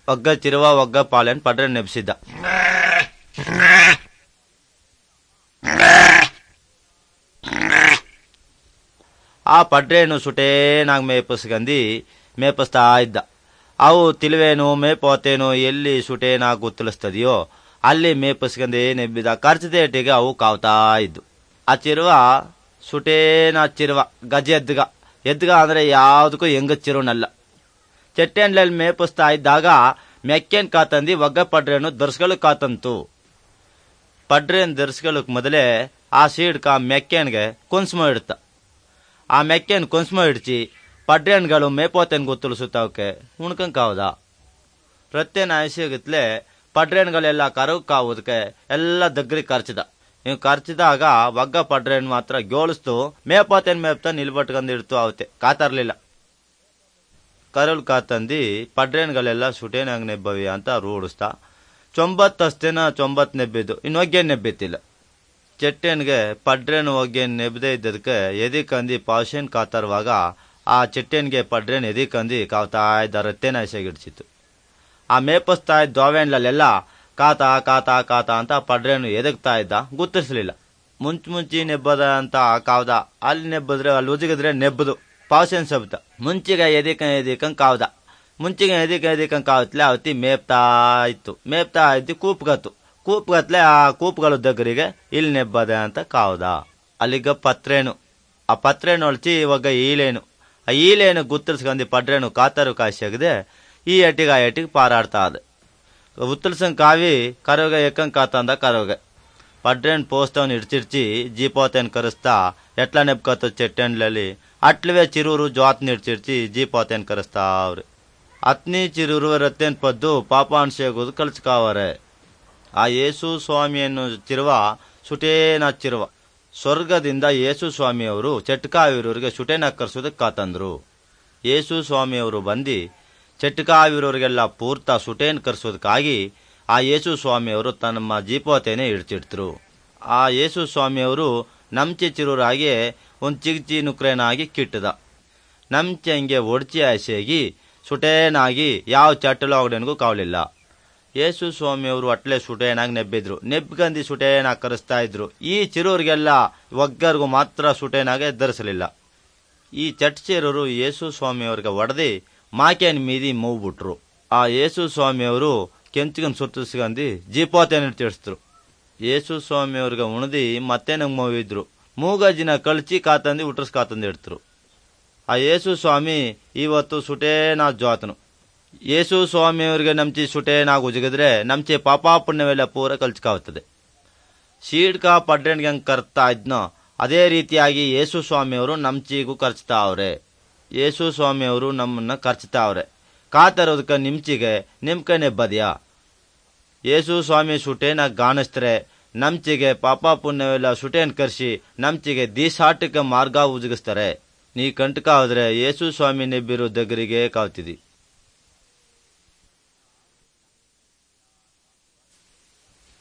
ಒಗ್ಗ ಚಿರುವ ಒಗ್ಗ ಪಾಲೆನ್ ಪಡ್ರೆ ನೆಬ್ಸಿದ್ದ ಆ ಪಡ್ರೇನು ಸುಟೇನಾಗ್ ಮೇಪಸ್ಕಂದಿ ಮೇಪಸ್ತಾ ಇದ್ದ ಅವು ತಿಳುವೇನು ಮೇಪೋತೇನು ಎಲ್ಲಿ ಸುಟೇನಾಗ್ ಗುತ್ತಲಿಸ್ತದೆಯೋ ಅಲ್ಲಿ ಮೇಪಸ್ಕಂದೇ ನೆಬ್ಬಿದ ಖರ್ಚದೇಟಿಗೆ ಅವು ಕಾವ್ತಾ ಇದ್ದು ಆ ಚಿರುವ ಸುಟೇನ ಚಿರುವ ಗಜ ಎದ್ಗ ಎದ್ಗ ಅಂದ್ರೆ ಯಾವುದಕ್ಕೂ ಹೆಂಗ ಚಿರುನಲ್ಲ ಚೆಟ್ಟೆಂಡ್ಲಲ್ಲಿ ಮೇಪಿಸ್ತಾ ಇದ್ದಾಗ ಮೆಕ್ಕೇನ್ ಕಾತಂದಿ ಒಗ್ಗ ಪಡ್ರೇನು ದರ್ಸ್ಗಳು ಕಾತಂತು ಪಡ್ರೇನ್ ದರ್ಸ್ಗಳಕ್ ಮೊದಲೇ ಆ ಸೀಡ್ಕ ಮೆಕ್ಕೇನ್ಗೆ ಕುನ್ಸ್ಮ ಇಡ್ತ ಆ ಮೆಕ್ಕೇನ್ ಕುನ್ಸ್ಮ ಇಡ್ಚಿ ಪಡ್ರೇನ್ಗಳು ಮೇಪೋತೆನ್ ಗೊತ್ತುಳಿಸುತ್ತವಕ್ಕೆ ಉಣ್ಕಂಗ್ ಕಾವ್ದ ಪ್ರತ್ಯೇನ ಆಯ್ಸಿಗತ್ಲೆ ಪಡ್ರೇನ್ಗಳೆಲ್ಲ ಕರಗ್ ಕಾವುದಕ್ಕೆ ಎಲ್ಲ ದಗ್ರಿ ಖರ್ಚಿದ ಇವ್ ಖರ್ಚಿದಾಗ ಒಗ್ಗ ಪಡ್ರೇನ್ ಮಾತ್ರ ಗೋಳಿಸ್ತು ಮೇಪೋತೆನ್ ಮೇಪ್ತಾ ನಿಲ್ಬಟ್ಕಂದಿಡ್ತು ಅವತ್ತೆ ಕಾತರ್ಲಿಲ್ಲ ಕರಲ್ ಕಾತಂದಿ ಪಡ್ರೇನ್ಗಳೆಲ್ಲ ಸುಟೇನಾಗ್ ನೆಬ್ಬವಿ ಅಂತ ರೂಢಿಸ್ತಾ ಚೊಂಬತ್ತಷ್ಟೇನ ಚೊಂಬತ್ ನೆಬ್ಬಿದ್ದು ಇನ್ನೊಗ್ಗೆ ನೆಬ್ಬಿತ್ತಿಲ್ಲ ಚೆಟ್ಟೆನ್ಗೆ ಪಡ್ರೇನ್ ಒಗ್ಗೆ ನೆಬ್ಬದೇ ಇದ್ದದಕ್ಕೆ ಎದಿಕಂದಿ ಪಾಷನ್ ಕಾತರುವಾಗ ಆ ಚೆಟ್ಟೆನ್ಗೆ ಪಡ್ರೇನ್ ಎದಿಕಂದಿ ಕಾವ್ತಾ ಇದ್ದ ರತ್ತೇನ ಎಸೆಗಿಡ್ಸಿತ್ತು ಆ ಮೇಪಸ್ತಾ ಇದ್ದ ದೋವೆಣ್ಲಲ್ಲೆಲ್ಲ ಕಾತ ಕಾತ ಕಾತ ಅಂತ ಪಡ್ರೇನು ಎದಗ್ತಾ ಇದ್ದ ಗುರ್ತಿಸ್ಲಿಲ್ಲ ಮುಂಚ್ ಮುಂಚಿ ನೆಬ್ಬದ ಅಂತ ಕಾವ್ದ ಅಲ್ಲಿ ನೆಬ್ಬದ್ರೆ ಅಲ್ಲಿ ಉಜಿಗಿದ್ರೆ ನೆಬ್ಬದು ಪಾವಸೇನ್ ಸಬ್ತ ಮುಂಚಿಗ ಎದಿಕ ಎದಿಕಂಗ್ ಕಾವ್ದ ಮುಂಚಿಗೆ ಎದಿಕ ಎದಿಕಂಗ್ ಕಾವತ್ಲೆ ಅವತ್ತಿ ಮೇಪ್ತಾ ಇತ್ತು ಮೇಪ್ತಾ ಇದ್ದು ಕೂಪ್ಗತ್ತು ಕೂಪ್ಗತ್ಲೆ ಆ ಕೂಪ್ಗಳು దగ్గರಿಗೆ ಇಲ್ಲಿ ನೆಬ್ಬದೆ ಅಂತ ಕಾವ್ದ ಅಲ್ಲಿಗ ಪತ್ರೇನು ಆ ಪತ್ರೇನು ಹೊಳ್ಚಿ ಇವಾಗ ಈಲೇನು ಆ ಈಲೇನು ಗುತ್ತರ್ಸ್ಕೊಂಡಿ ಪಡ್ರೇನು ಕಾತರು ಕಾಶಿಯಾಗದೆ ಈ ಎಟಿಗೆ ಆ ಎಟಿಗೆ ಪಾರಾಡ್ತಾ ಅದ ಉತ್ತಲ್ಸಂಗ್ ಕಾವಿ ಕರೋಗ ಎಕ್ಕಂಗ್ ಕಾತಂದ ಕರೋಗ ಪಡ್ರೇನ್ ಪೋಸ್ತವನ್ ಇಡ್ಚಿಡ್ಚಿ ಜೀಪೋತೆನ್ ಕರೆಸ್ತಾ ಎಟ್ಲ ನೆಬ್ಕತ್ತು ಚೆಟ್ಟೆಂಡ್ಲಲ್ಲಿ ಅಟ್ಲವೇ ಚಿರೂರು ಜ್ವಾತ್ ನಿಡ್ಚಿಡ್ಚಿ ಜೀಪೋತೆನ್ ಕರೆಸ್ತಾ ಅವ್ರು ಅತ್ನಿ ಚಿರೂರು ರತ್ತೇನ್ ಪದ್ದು ಪಾಪಾಂಶೆಗೋದು ಕಲ್ಸ್ಕಾವರೆ ಆ ಯೇಸು ಸ್ವಾಮಿಯನ್ನು ಚಿರುವ ಸುಟೇನ ಚಿರುವ ಸ್ವರ್ಗದಿಂದ ಯೇಸು ಸ್ವಾಮಿಯವರು ಚಟ್ಕಾವಿರೋರಿಗೆ ಸುಟೇನ ಕರ್ಸೋದಕ್ಕೆ ಕಾತಂದ್ರು ಯೇಸು ಸ್ವಾಮಿಯವರು ಬಂದು ಚಟ್ಕಾವಿರೋರಿಗೆಲ್ಲ ಪೂರ್ತ ಸುಟೇನ್ ಕರ್ಸೋದಕ್ಕಾಗಿ ಆ ಯೇಸು ಸ್ವಾಮಿಯವರು ತಮ್ಮ ಜೀಪೋತೆನೆ ಇಡ್ಚಿಡ್ತರು ಆ ಯೇಸು ಸ್ವಾಮಿಯವರು ನಮ್ಚೆ ಚಿರೂರಾಗಿ ಒಂದು ಚಿಗ್ಚಿ ನುಕ್ರೇನಾಗಿ ಕಿಟ್ಟದ ನಮ್ಚೆ ಹಂಗೆ ಒಡ್ಚಿ ಆಸೆಯಾಗಿ ಸುಟೇನಾಗಿ ಯಾವ ಚಟ್ಟಲೊಗಡೆನಿಗೂ ಕಾವಲಿಲ್ಲ ಯೇಸು ಸ್ವಾಮಿಯವರು ಅಟ್ಲೆ ಸುಟೇನಾಗಿ ನೆಬ್ಬಿದ್ರು ನೆಬ್ಗಂದಿ ಸುಟೇನಾಗಿ ಕರೆಸ್ತಾ ಇದ್ರು ಈ ಚಿರೂರಿಗೆಲ್ಲ ಒಗ್ಗರಿಗೂ ಮಾತ್ರ ಸುಟೇನಾಗೆ ಧರಿಸಲಿಲ್ಲ ಈ ಚಟ್ಚೇರರು ಯೇಸು ಸ್ವಾಮಿಯವ್ರಿಗೆ ಒಡೆದಿ ಮಾಕೇನ್ ಮೀದಿ ಮೂವ್ಬಿಟ್ರು ಆ ಯೇಸು ಸ್ವಾಮಿಯವರು ಕೆಂಚಿಗನ್ ಸುತ್ತಿಸ್ಕಂದಿ ಜೀಪೋತೆನ ತಿಳಿಸಿದ್ರು ಯೇಸು ಸ್ವಾಮಿಯವ್ರಿಗೆ ಉಣದಿ ಮತ್ತೆ ನಂಗೆ ಮೂವಿದ್ರು ಮೂಗಜ್ಜಿನ ಕಳ್ಚಿ ಕಾತಂದಿ ಉಟ್ರಸ್ ಕಾತಂದಿ ಇಡ್ತರು ಆ ಯೇಸು ಸ್ವಾಮಿ ಇವತ್ತು ಸುಟೇನಾ ಜ್ವಾತನು ಯೇಸು ಸ್ವಾಮಿಯವ್ರಿಗೆ ನಮ್ಚಿ ಸುಟೇನಾಗ ಉಜಗಿದ್ರೆ ನಮ್ಚಿ ಪಾಪ ಪುಣ್ಯವೆಲ್ಲ ಪೂರ ಕಲ್ಚ್ಕಾಗ್ತದೆ ಶೀಡ್ಕ ಪಡ್ರೆಣ್ಗೆ ಹೆಂಗ್ ಕರ್ತಾ ಇದ್ನೋ ಅದೇ ರೀತಿಯಾಗಿ ಯೇಸು ಸ್ವಾಮಿಯವರು ನಮ್ಚಿಗೂ ಖರ್ಚ್ತಾ ಅವ್ರೆ ಯೇಸು ಸ್ವಾಮಿಯವರು ನಮ್ಮನ್ನ ಖರ್ಚ್ತಾ ಅವ್ರೆ ಕಾತರೋದಕ್ಕೆ ನಿಮ್ಚಿಗೆ ನಿಮ್ ಕೈ ನೆಬ್ಬದ್ಯಾ ಯೇಸು ಸ್ವಾಮಿ ಸುಟೇನ ಗಾಣಿಸ್ತಾರೆ ನಮ್ಚಿಗೆ ಪಾಪ ಪುಣ್ಯವೆಲ್ಲ ಸುಟೇನ್ ಕರ್ಸಿ ನಮ್ಚಿಗೆ ದೀಸಾಟಕ್ಕೆ ಮಾರ್ಗ ಉಜಗಿಸ್ತಾರೆ ನೀ ಕಂಟಕ ಹೋದ್ರೆ ಯೇಸು ಸ್ವಾಮಿ ನೆಬ್ಬಿರೋ దగ్గರಿಗೆ ಕಾವ್ತಿದಿ